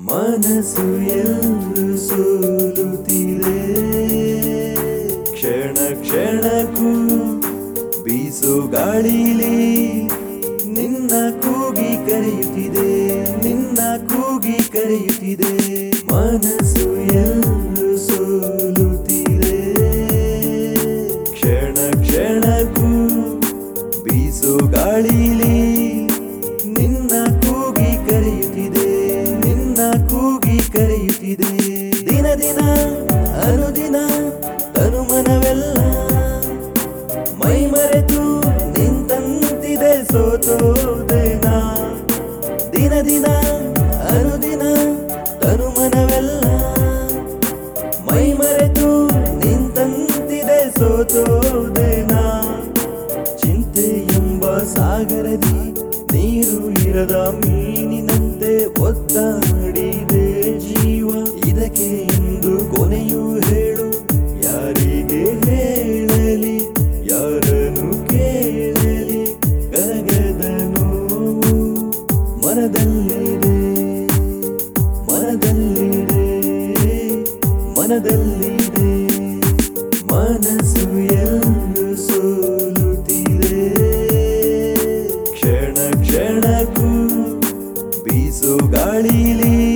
ಮನಸ್ಸು ಎಲ್ಲೂ ಸೋಲುತ್ತಿದೆ ಕ್ಷಣ ಕ್ಷಣಕ್ಕೂ ಬೀಸು ಗಾಳಿಲಿ ನಿನ್ನ ಕೂಗಿ ಕರೆಯುತ್ತಿದೆ ನಿನ್ನ ಕೂಗಿ ಕರೆಯುತ್ತಿದೆ ಮನಸ್ಸು ಎಲ್ಲೂ ಸೋಲುತ್ತಿದೆ ಕ್ಷಣ ಕ್ಷಣಕ್ಕೂ ಬೀಸು ಗಾಳಿಲಿ ನಿನ್ನ ಕೂಗಿ ಕರೆಯುತ್ತಿದೆ ನಿನ್ನ ಕೂಗಿ ಕರೆಯುತ್ತಿದೆ ದಿನ ದಿನ ಅನುದಿನ ತನುಮನವೆಲ್ಲ ಮೈ ಮರೆತು ನಿಂತಂತಿದೆ ಸೋತೋದೇನ ದಿನ ದಿನ ಅನುದಿನ ತನುಮನವೆಲ್ಲ ಮೈ ಮರೆತು ನಿಂತಂತಿದೆ ಸೋತೋದೇನ ಚಿಂತೆ ಎಂಬ ಸಾಗರದಿ ನೀರು ಇರದ ಮೀನಿನಂತೆ ಒದ್ದಾಡಿದೆ ಜೀವ ಇದಕ್ಕೆ ಎಂದು ಕೊನೆಯೂ ಹೇಳು ಯಾರಿಗೆ ಹೇಳಲಿ ಯಾರನ್ನು ಕೇಳಲಿ ಕರಗದ ನೋವು ಮನದಲ್ಲಿದೆ ಮನದಲ್ಲಿದೆ ಮನದಲ್ಲಿದೆ ಮನಸ್ಸು ಎಲ್ಲೂ ಸೋಲುತ್ತಿದೆ ಕ್ಷಣ ಕ್ಷಣಕ್ಕೂ ಬೀಸು ಗಾಳಿಲಿ